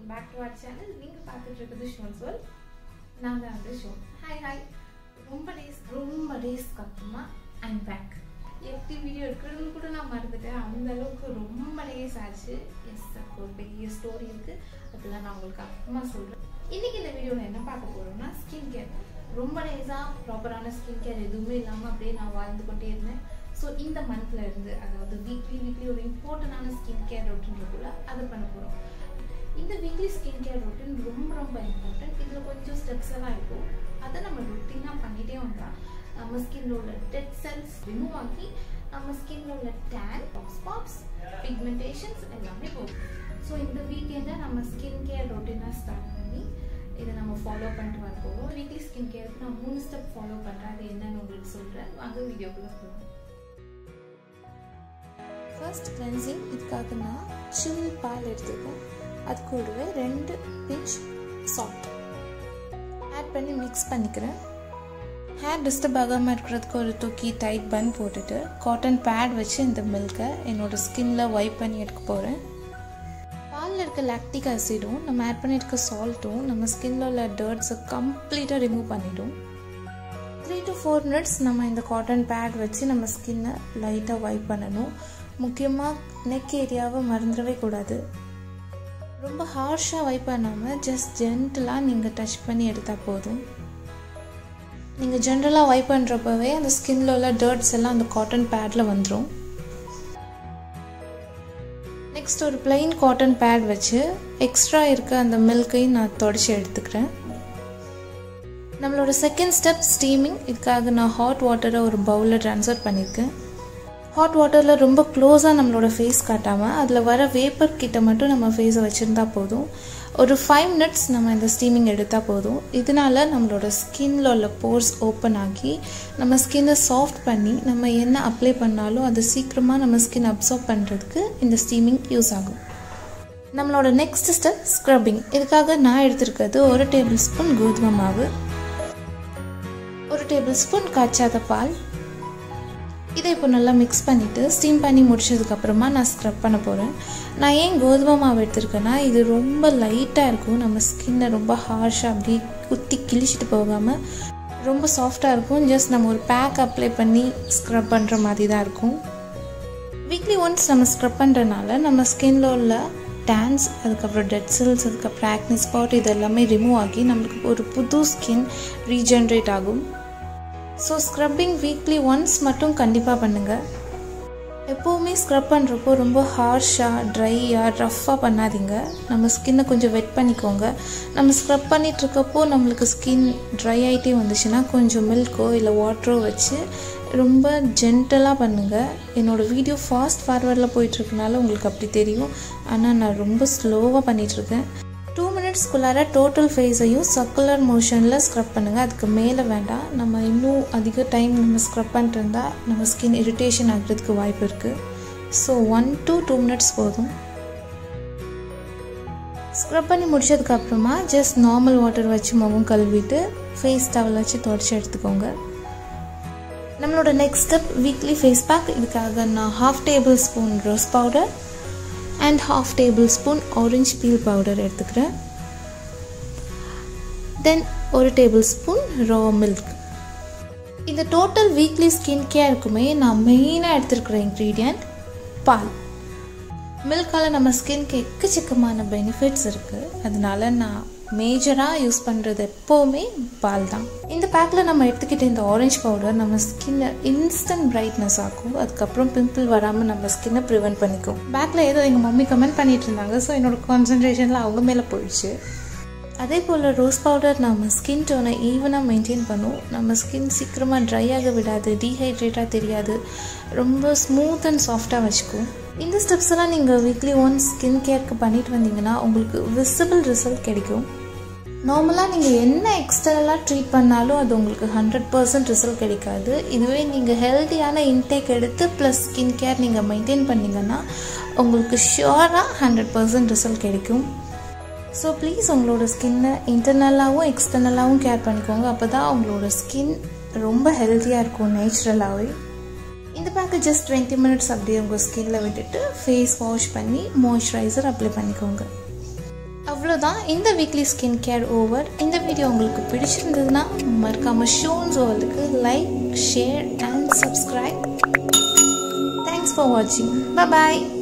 back to our channel நீங்கள் பார்த்துட்டு இருக்கிறது ஷோன் சொல் நான் தான் வந்து ஷோ ஹாய் ஹாய் ரொம்ப டேஸ் ரொம்ப டேஸ்க்கு அப்புறமா ஐம் பேக் எப்படி வீடியோ எடுக்கிறதுன்னு கூட நான் மறந்துட்டேன் அந்த அளவுக்கு ரொம்ப டேஸ் ஆச்சு எஸ் அதுக்கு ஒரு பெரிய ஸ்டோரி இருக்குது அதெல்லாம் நான் உங்களுக்கு அப்புறமா சொல்கிறேன் இன்றைக்கி இந்த வீடியோவில் என்ன பார்க்க போகிறோம்னா ஸ்கின் கேர் ரொம்ப டேஸாக ப்ராப்பரான ஸ்கின் கேர் எதுவுமே இல்லாமல் அப்படியே நான் வாழ்ந்து கொண்டே இருந்தேன் ஸோ இந்த மந்த்ல இருந்து அதாவது வீக்லி வீக்லி ஒரு இம்பார்ட்டண்டான ஸ்கின் கேர் ரொட்டீன் இருக்குல்ல அதை பண்ண போகிறோம் இந்த வீக்லி ஸ்கின் கேர் ரொட்டீன் ரொம்ப ரொம்ப இம்பார்ட்டன்ட் இதில் கொஞ்சம் ஸ்டெப்ஸ் எல்லாம் இருக்கும் அதை நம்ம ரொட்டீனாக பண்ணிகிட்டே வந்தால் நம்ம ஸ்கின்ல உள்ள டெட் செல்ஸ் ரிமூவ் ஆகி நம்ம ஸ்கின்ல உள்ள டேன் ஸ்பாட்ஸ் பிக்மெண்டேஷன்ஸ் எல்லாமே போகும் ஸோ இந்த வீக்கெண்டை நம்ம ஸ்கின் கேர் ரொட்டீனாக ஸ்டார்ட் பண்ணி இதை நம்ம ஃபாலோ பண்ணிட்டு வர போகிறோம் வீக்லி ஸ்கின் கேருக்கு நான் மூணு ஸ்டெப் ஃபாலோ பண்ணுறேன் அது என்னன்னு உங்களுக்கு சொல்கிறேன் வாங்க வீடியோக்குள்ளே போகலாம் ஃபர்ஸ்ட் கிளென்சிங் இதுக்காக நான் சில் பால் எடுத்துருக்கேன் அது கூடவே ரெண்டு பிஞ்ச் சால்ட் ஆட் பண்ணி மிக்ஸ் பண்ணிக்கிறேன் ஹேர் டிஸ்டர்ப் ஆகாமல் இருக்கிறதுக்கு ஒரு தூக்கி டைட் பன் போட்டுட்டு காட்டன் பேட் வச்சு இந்த மில்கை என்னோடய ஸ்கின்ல வைப் பண்ணி எடுக்க போகிறேன் பாலில் இருக்க லாக்டிக் ஆசிடும் நம்ம ஆட் பண்ணியிருக்க சால்ட்டும் நம்ம ஸ்கின்ல உள்ள டர்ட்ஸை கம்ப்ளீட்டாக ரிமூவ் பண்ணிடும் த்ரீ டு ஃபோர் மினிட்ஸ் நம்ம இந்த காட்டன் பேட் வச்சு நம்ம ஸ்கின்னை லைட்டாக வைப் பண்ணணும் முக்கியமாக நெக் ஏரியாவை மறந்துடவே கூடாது ரொம்ப ஹார்ஷாக வைப் பண்ணாமல் ஜஸ்ட் ஜென்டலாக நீங்கள் டச் பண்ணி எடுத்தால் போதும் நீங்கள் ஜென்ரலாக வைப் பண்ணுறப்பவே அந்த ஸ்கின்ல உள்ள டர்ட்ஸ் எல்லாம் அந்த காட்டன் பேடில் வந்துடும் நெக்ஸ்ட் ஒரு பிளெயின் காட்டன் பேட் வச்சு எக்ஸ்ட்ரா இருக்க அந்த மில்கையும் நான் தொடச்சி எடுத்துக்கிறேன் நம்மளோட செகண்ட் ஸ்டெப் ஸ்டீமிங் இதுக்காக நான் ஹாட் வாட்டரை ஒரு பவுலில் ட்ரான்ஸ்ஃபர் பண்ணியிருக்கேன் ஹாட் வாட்டரில் ரொம்ப க்ளோஸாக நம்மளோட ஃபேஸ் காட்டாமல் அதில் வர வேப்பர் கிட்ட மட்டும் நம்ம ஃபேஸை வச்சுருந்தா போதும் ஒரு ஃபைவ் மினிட்ஸ் நம்ம இந்த ஸ்டீமிங் எடுத்தால் போதும் இதனால நம்மளோட ஸ்கின்ல உள்ள போர்ஸ் ஓப்பன் ஆகி நம்ம ஸ்கின்னை சாஃப்ட் பண்ணி நம்ம என்ன அப்ளை பண்ணாலும் அது சீக்கிரமாக நம்ம ஸ்கின் அப்சர்வ் பண்ணுறதுக்கு இந்த ஸ்டீமிங் யூஸ் ஆகும் நம்மளோட நெக்ஸ்ட் ஸ்டெப் ஸ்க்ரப்பிங் இதுக்காக நான் எடுத்திருக்கிறது ஒரு டேபிள் ஸ்பூன் கோதுமை மாவு ஒரு டேபிள் ஸ்பூன் காய்ச்சாத பால் இதை இப்போ நல்லா மிக்ஸ் பண்ணிவிட்டு ஸ்டீம் பண்ணி முடிச்சதுக்கப்புறமா நான் ஸ்க்ரப் பண்ண போகிறேன் நான் ஏன் கோதுமை மாவு எடுத்திருக்கேன்னா இது ரொம்ப லைட்டாக இருக்கும் நம்ம ஸ்கின்னை ரொம்ப ஹார்ஷாக அப்படி குத்தி கிழிச்சிட்டு போகாமல் ரொம்ப சாஃப்டாக இருக்கும் ஜஸ்ட் நம்ம ஒரு பேக் அப்ளை பண்ணி ஸ்க்ரப் பண்ணுற மாதிரி தான் இருக்கும் வீக்லி ஒன்ஸ் நம்ம ஸ்க்ரப் பண்ணுறனால நம்ம ஸ்கின்ல உள்ள டேன்ஸ் அதுக்கப்புறம் டெட் செல்ஸ் அதுக்கப்புறம் ஆக்னி ஸ்பாட் இது எல்லாமே ரிமூவ் ஆகி நம்மளுக்கு ஒரு புது ஸ்கின் ரீஜென்ரேட் ஆகும் ஸோ ஸ்க்ரப்பிங் வீக்லி ஒன்ஸ் மட்டும் கண்டிப்பாக பண்ணுங்கள் எப்போவுமே ஸ்க்ரப் பண்ணுறப்போ ரொம்ப ஹார்ஷாக ட்ரையாக ரஃப்பாக பண்ணாதீங்க நம்ம ஸ்கின்னை கொஞ்சம் வெட் பண்ணிக்கோங்க நம்ம ஸ்க்ரப் பண்ணிகிட்ருக்கப்போ நம்மளுக்கு ஸ்கின் ட்ரை ஆகிட்டே வந்துச்சுன்னா கொஞ்சம் மில்க்கோ இல்லை வாட்டரோ வச்சு ரொம்ப ஜென்டலாக பண்ணுங்கள் என்னோடய வீடியோ ஃபாஸ்ட் ஃபார்வர்டில் போயிட்டுருக்கனால உங்களுக்கு அப்படி தெரியும் ஆனால் நான் ரொம்ப ஸ்லோவாக பண்ணிகிட்ருக்கேன் டூ மினிட்ஸ்க்குள்ளார டோட்டல் ஃபேஸையும் சர்க்குலர் மோஷனில் ஸ்க்ரப் பண்ணுங்கள் அதுக்கு மேலே வேண்டாம் நம்ம இன்னும் அதிக டைம் நம்ம ஸ்க்ரப் பண்ணிட்டு இருந்தால் நம்ம ஸ்கின் இரிட்டேஷன் ஆகிறதுக்கு வாய்ப்பு இருக்குது so one to two minutes போதும் ஸ்க்ரப் பண்ணி முடிச்சதுக்கப்புறமா ஜஸ்ட் நார்மல் வாட்டர் வச்சு முகம் கழுவிட்டு ஃபேஸ் டவல் வச்சு தொடச்சி எடுத்துக்கோங்க நம்மளோட next step weekly face pack இதுக்காக நான் half tablespoon rose powder and half tablespoon orange peel powder எடுத்துக்கிறேன் தென் ஒரு டேபிள் ஸ்பூன் ரா மில்க் இந்த டோட்டல் வீக்லி ஸ்கின் கேருக்குமே நான் மெயினாக எடுத்துருக்கிற இன்க்ரீடியண்ட் பால் மில்கால் நம்ம ஸ்கின்க்கு எக்கச்சக்கமான பெனிஃபிட்ஸ் இருக்குது அதனால நான் மேஜராக யூஸ் பண்ணுறது எப்போவுமே பால் தான் இந்த பேக்கில் நம்ம எடுத்துக்கிட்ட இந்த ஆரஞ்ச் பவுடர் நம்ம ஸ்கின்னை இன்ஸ்டன்ட் பிரைட்னஸ் ஆகும் அதுக்கப்புறம் பிம்பிள் வராமல் நம்ம ஸ்கின்னை ப்ரிவெண்ட் பண்ணிக்கும் பேக்கில் ஏதோ எங்கள் மம்மி கமெண்ட் பண்ணிட்டு இருந்தாங்க ஸோ என்னோடய கான்சன்ட்ரேஷனில் அவங்க மேலே போயிடுச்சு அதே போல் ரோஸ் பவுடர் நம்ம ஸ்கின் டோனை ஈவனாக மெயின்டைன் பண்ணும் நம்ம ஸ்கின் சீக்கிரமாக ட்ரை ஆக விடாது டீஹைட்ரேட்டாக தெரியாது ரொம்ப ஸ்மூத் அண்ட் சாஃப்டாக வச்சுக்கும் இந்த ஸ்டெப்ஸ் எல்லாம் நீங்கள் வீக்லி ஒன்ஸ் ஸ்கின் கேருக்கு பண்ணிட்டு வந்தீங்கன்னா உங்களுக்கு விசிபிள் ரிசல்ட் கிடைக்கும் நார்மலாக நீங்கள் என்ன எக்ஸ்டர்னலாக ட்ரீட் பண்ணாலும் அது உங்களுக்கு ஹண்ட்ரட் பர்சன்ட் ரிசல்ட் கிடைக்காது இதுவே நீங்கள் ஹெல்த்தியான இன்டேக் எடுத்து ப்ளஸ் ஸ்கின் கேர் நீங்கள் மெயின்டைன் பண்ணிங்கன்னா உங்களுக்கு ஷியோராக ஹண்ட்ரட் பர்சன்ட் ரிசல்ட் கிடைக்கும் ஸோ ப்ளீஸ் உங்களோட ஸ்கின்னை இன்டர்னலாகவும் எக்ஸ்டர்னலாகவும் கேர் பண்ணிக்கோங்க அப்போ தான் உங்களோட ஸ்கின் ரொம்ப ஹெல்த்தியாக இருக்கும் நேச்சுரலாகவே இந்த பேக்கு ஜஸ்ட் டுவெண்ட்டி மினிட்ஸ் அப்படியே உங்கள் ஸ்கின்ல விட்டுட்டு ஃபேஸ் வாஷ் பண்ணி மாய்ஸ்சரைசர் அப்ளை பண்ணிக்கோங்க அவ்வளோ அவ்வளோதான் இந்த வீக்லி ஸ்கின் கேர் ஓவர் இந்த வீடியோ உங்களுக்கு பிடிச்சிருந்ததுன்னா மறக்காமல் ஷோன்ஸ் வேர்ல்டுக்கு like share and subscribe thanks for வாட்சிங் பாய்